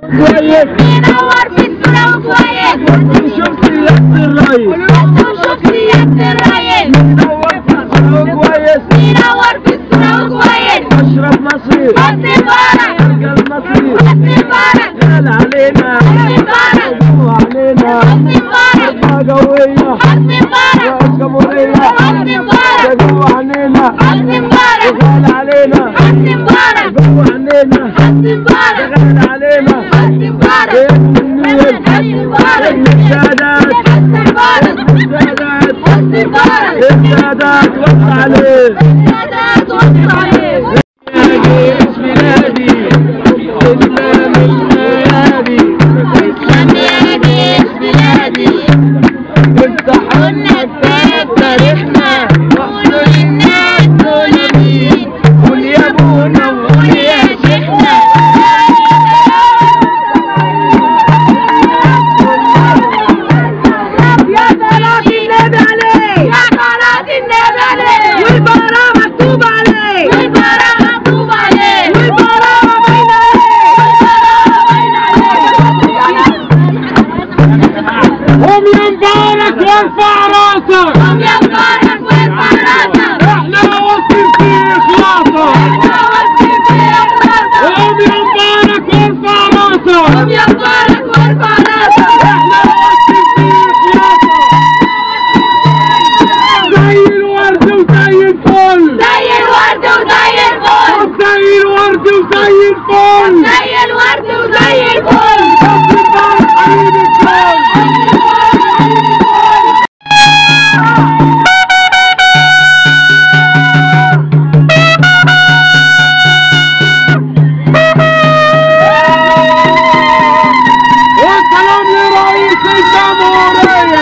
كويس منور في الصورة وكويس شفت سيادة الريس وشوف سيادة الريس منور في الصورة كويس منور في الصورة وكويس اشرف مصري حسني مبارك رجال مصري حسني مبارك قال علينا حسني مبارك قالوا علينا حسني مبارك ضربة قوية حسني مبارك رئيس جمهورية حسني مبارك قالوا علينا حسني مبارك قال علينا حسني مبارك قالوا علينا حسني مبارك قال علينا حسني مبارك ابن النيل حسني مبارك ابن السادات حسني مبارك السادات حسني مبارك السادات وقت عليه السادات وصل عليه يا جيش بلادي إسلام الميادي اسلام يا جيش بلادي افتحوا قلنا كتاب تاريخنا قولوا للناس دول مين قول يا ابونا قول يا شيخنا يا صلاة النبي عليه يا صلاة النبي عليه والبراءة مكتوب عليه والبراءة مكتوب عليه والبراءة بين قوم يا مبارك وارفع راسك قوم يا مبارك وارفع راسك احنا واثقين في اخلاصك احنا واثقين في اخلاصك قوم يا مبارك وارفع راسك قوم يا مبارك وارفع راسك احنا واثقين في اخلاصك زي الورد وزي الفل زي الورد وزي الفل زي الورد وزي الفل زي الورد وزي الفل حسن مبارك حبيب الكل والسلام لرئيس الجمهورية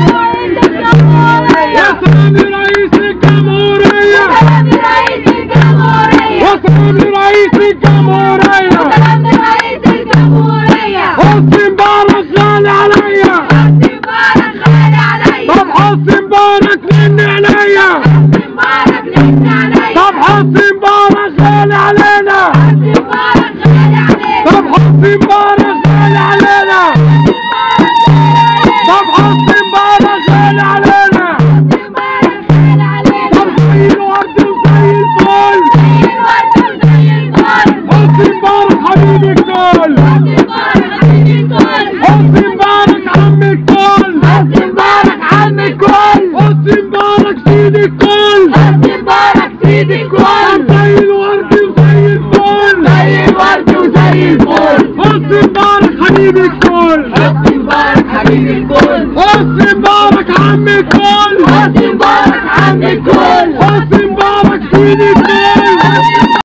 والسلام لرئيس الجمهورية سلام لرئيس الجمهورية والسلام لرئيس الجمهورية سلام لرئيس الجمهورية حسن مبارك غالي عليا حسني مبارك غالي عليا طب حسن مبارك مني عليا حسني مبارك لسه عليا طب حسن مبارك غالي علينا حسني مبارك غالي عليا طب حسن مبارك غالي علينا طب حسن مبارك غالي علينا حسني مبارك غالي عليا طب زي الورد وزي الفل زي الورد وزي الفل حسن مبارك حبيب الكل حسني مبارك حبيب الكل حسن مبارك عم الكل حسني مبارك عم الكل حسن مبارك سيد الكل حسني مبارك سيد الكل زي الورد وزي الفل زي الورد وزي الفل حسن مبارك حبيب الكل حسني مبارك حبيب الكل حسن مبارك عم الكل حسني